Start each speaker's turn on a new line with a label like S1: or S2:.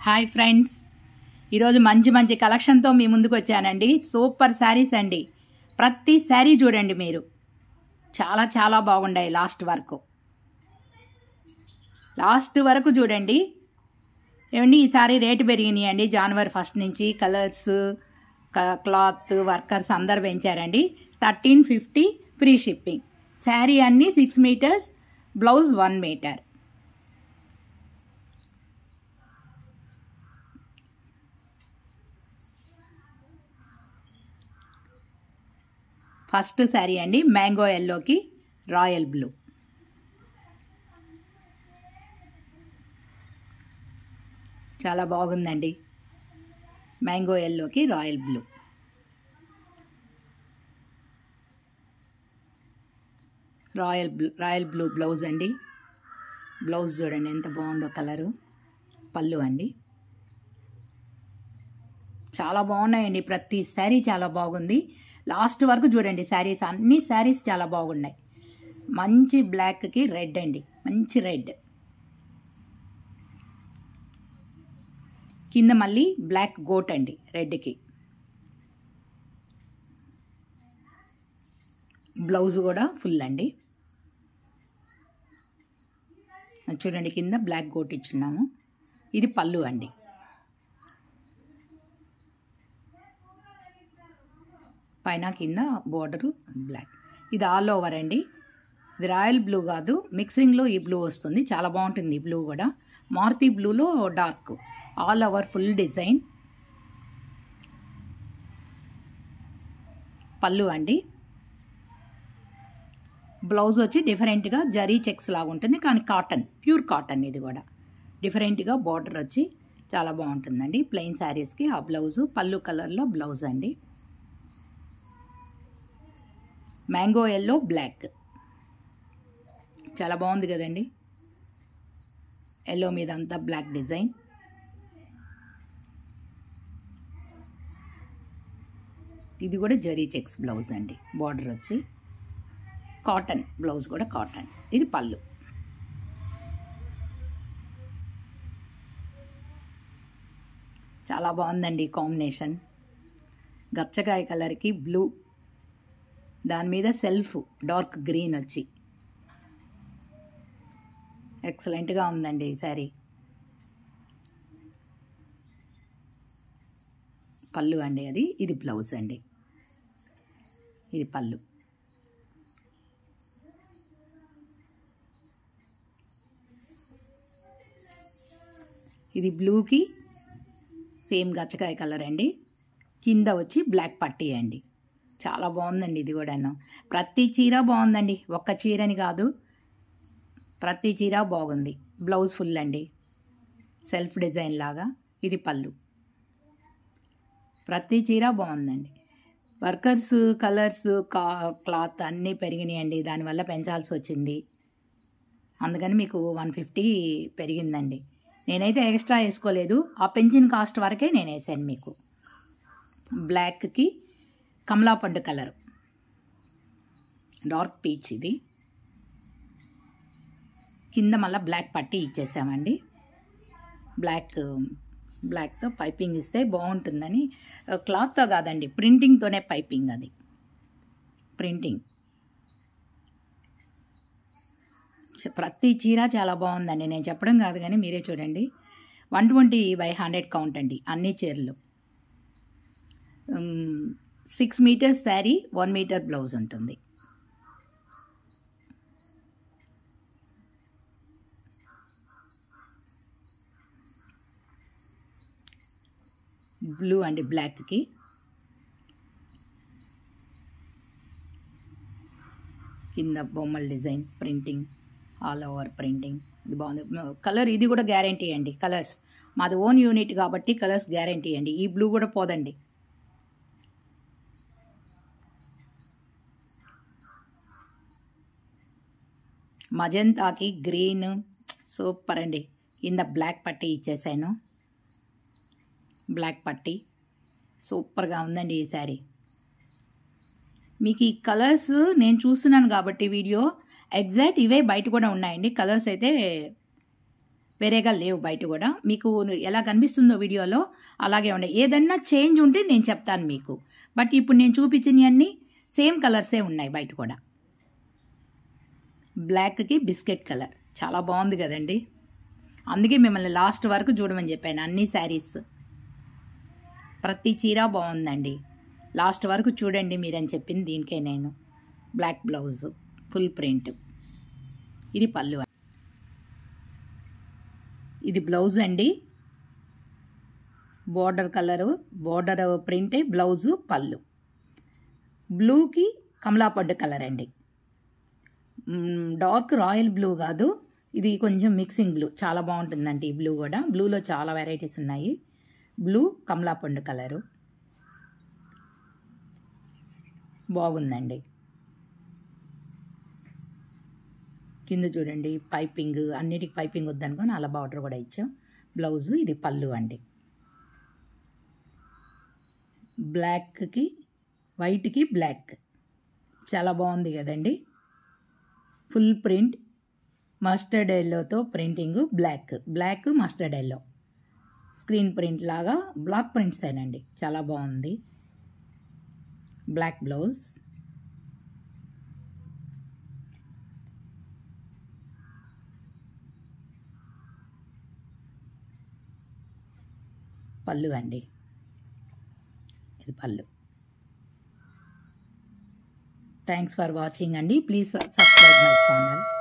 S1: hi friends ఈరోజు మంచి మంచి కలెక్షన్తో మీ ముందుకు వచ్చానండి సూపర్ శారీస్ అండి ప్రతి శారీ చూడండి మీరు చాలా చాలా బాగుండాయి లాస్ట్ వరకు లాస్ట్ వరకు చూడండి ఏమండి ఈసారి రేటు పెరిగినాయి అండి జనవరి ఫస్ట్ నుంచి కలర్స్ క్లాత్ వర్కర్స్ అందరు పెంచారండి thirteen fifty free shipping sari అన్నీ six metres blouse one metre first sari అండి మ్యాంగో ఎల్లోకి రాయల్ బ్లూ చాలా బాగుందండి మ్యాంగో ఎల్లోకి royal blue royal blue royal blue blouse అండి బ్లౌజ్ చూడండి ఎంత బాగుందో కలరు పళ్ళు అండి చాలా బాగున్నాయండి ప్రతి శారీ చాలా బాగుంది లాస్ట్ వరకు చూడండి శారీస్ అన్ని శారీస్ చాలా బాగున్నాయి మంచి బ్లాక్కి రెడ్ అండి మంచి రెడ్ కింద మళ్ళీ బ్లాక్ గోట్ అండి రెడ్కి బ్లౌజ్ కూడా ఫుల్ అండి చూడండి కింద బ్లాక్ గోట్ ఇచ్చున్నాము ఇది పళ్ళు అండి పైన కింద బోర్డరు బ్లాక్ ఇది ఆల్ ఓవర్ అండి ఇది రాయల్ బ్లూ కాదు మిక్సింగ్లో ఈ బ్లూ వస్తుంది చాలా బాగుంటుంది ఈ బ్లూ కూడా మారుతి బ్లూలో dark all over full design పళ్ళు అండి బ్లౌజ్ వచ్చి డిఫరెంట్గా జరీ చెక్స్ లాగా ఉంటుంది కానీ కాటన్ ప్యూర్ కాటన్ ఇది కూడా డిఫరెంట్గా బార్డర్ వచ్చి చాలా బాగుంటుందండి ప్లెయిన్ శారీస్కి ఆ బ్లౌజు పళ్ళు కలర్లో బ్లౌజ్ అండి మ్యాంగో ఎల్లో బ్లాక్ చాలా బాగుంది కదండి ఎల్లో మీద అంతా బ్లాక్ డిజైన్ ఇది కూడా జరీ చెక్స్ బ్లౌజ్ అండి బార్డర్ వచ్చి కాటన్ బ్లౌజ్ కూడా కాటన్ ఇది పళ్ళు చాలా బాగుందండి కాంబినేషన్ గచ్చకాయ కలర్కి బ్లూ దాని మీద సెల్ఫ్ డార్క్ గ్రీన్ వచ్చి ఎక్సలెంట్గా ఉందండి ఈ శారీ పళ్ళు అండి అది ఇది బ్లౌజ్ అండి ఇది పళ్ళు ఇది బ్లూకి సేమ్ గచ్చకాయ కలర్ అండి కింద వచ్చి బ్లాక్ పట్టీ అండి చాలా బాగుందండి ఇది కూడాను ప్రతి చీర బాగుందండి ఒక్క చీరని కాదు ప్రతి చీర బాగుంది బ్లౌజ్ ఫుల్ అండి సెల్ఫ్ డిజైన్ లాగా ఇది పళ్ళు ప్రతి చీర బాగుందండి వర్కర్స్ కలర్స్ కా క్లాత్ అన్నీ పెరిగినాయండి దానివల్ల పెంచాల్సి వచ్చింది అందుకని మీకు వన్ ఫిఫ్టీ పెరిగిందండి నేనైతే ఎక్స్ట్రా వేసుకోలేదు ఆ పెంచిన కాస్ట్ వరకే నేను వేసాను మీకు బ్లాక్కి కమలా పండు కలర్ డార్క్ పీచ్ ఇది కింద మళ్ళీ బ్లాక్ పట్టి ఇచ్చేసామండి బ్లాక్ బ్లాక్తో పైపింగ్ ఇస్తే బాగుంటుందని క్లాత్తో కాదండి ప్రింటింగ్తోనే పైపింగ్ అది ప్రింటింగ్ ప్రతి చీర చాలా బాగుందండి నేను చెప్పడం కాదు కానీ మీరే చూడండి one twenty by hundred count అండి అన్ని చీరలు six metres sari one metre blouse ఉంటుంది బ్లూ అండి బ్లాక్కి కింద బొమ్మల design printing all over printing ఇది బాగుంది కలర్ ఇది కూడా గ్యారంటీ అండి కలర్స్ మాది ఓన్ యూనిట్ కాబట్టి కలర్స్ గ్యారంటీ అండి ఈ బ్లూ కూడా పోదండి మజంతాకి గ్రీన్ సూపర్ అండి కింద బ్లాక్ పట్టీ ఇచ్చేసాను బ్లాక్ పట్టీ సూపర్గా ఉందండి ఈ శారీ మీకు ఈ కలర్స్ నేను చూస్తున్నాను కాబట్టి వీడియో ఎగ్జాక్ట్ ఇవే బయట కూడా ఉన్నాయండి కలర్స్ అయితే వేరేగా లేవు బయట కూడా మీకు ఎలా కనిపిస్తుందో వీడియోలో అలాగే ఉండే ఏదన్నా చేంజ్ ఉంటే నేను చెప్తాను మీకు బట్ ఇప్పుడు నేను చూపించినవన్నీ సేమ్ కలర్సే ఉన్నాయి బయట కూడా బ్లాక్కి బిస్కెట్ కలర్ చాలా బాగుంది కదండి అందుకే మిమ్మల్ని లాస్ట్ వరకు చూడమని చెప్పాను అన్ని శారీస్ ప్రతి చీర బాగుందండి లాస్ట్ వరకు చూడండి మీరని చెప్పింది దీనికే నేను బ్లాక్ బ్లౌజ్ ఫుల్ ప్రింట్ ఇది పళ్ళు ఇది బ్లౌజ్ అండి బోర్డర్ కలరు బోర్డర్ ప్రింటే బ్లౌజు పళ్ళు బ్లూకి కమలాపడ్డు కలర్ అండి మ్, డార్క్ రాయల్ బ్లూ కాదు ఇది కొంచెం మిక్సింగ్ బ్లూ చాలా బాగుంటుందండి ఈ బ్లూ కూడా బ్లూలో చాలా వెరైటీస్ ఉన్నాయి బ్లూ కమలాపండు కలరు బాగుందండి కింద చూడండి పైపింగ్ అన్నిటికి పైపింగ్ వద్దనుకొని అలా బార్డర్ కూడా ఇచ్చాం బ్లౌజు ఇది పళ్ళు అండి బ్లాక్కి వైట్కి బ్లాక్ చాలా బాగుంది కదండి ఫుల్ ప్రింట్ మస్టర్డ్ ఎల్లోతో printing black black mustard yellow screen print లాగా బ్లాక్ ప్రింట్స్ ఏనండి చాలా బాగుంది బ్లాక్ బ్లౌజ్ పళ్ళు అండి ఇది పళ్ళు థ్యాంక్స్ ఫర్ వాచింగ్ అండి ప్లీజ్ సబ్స్క్రైబ్ మై ఛానల్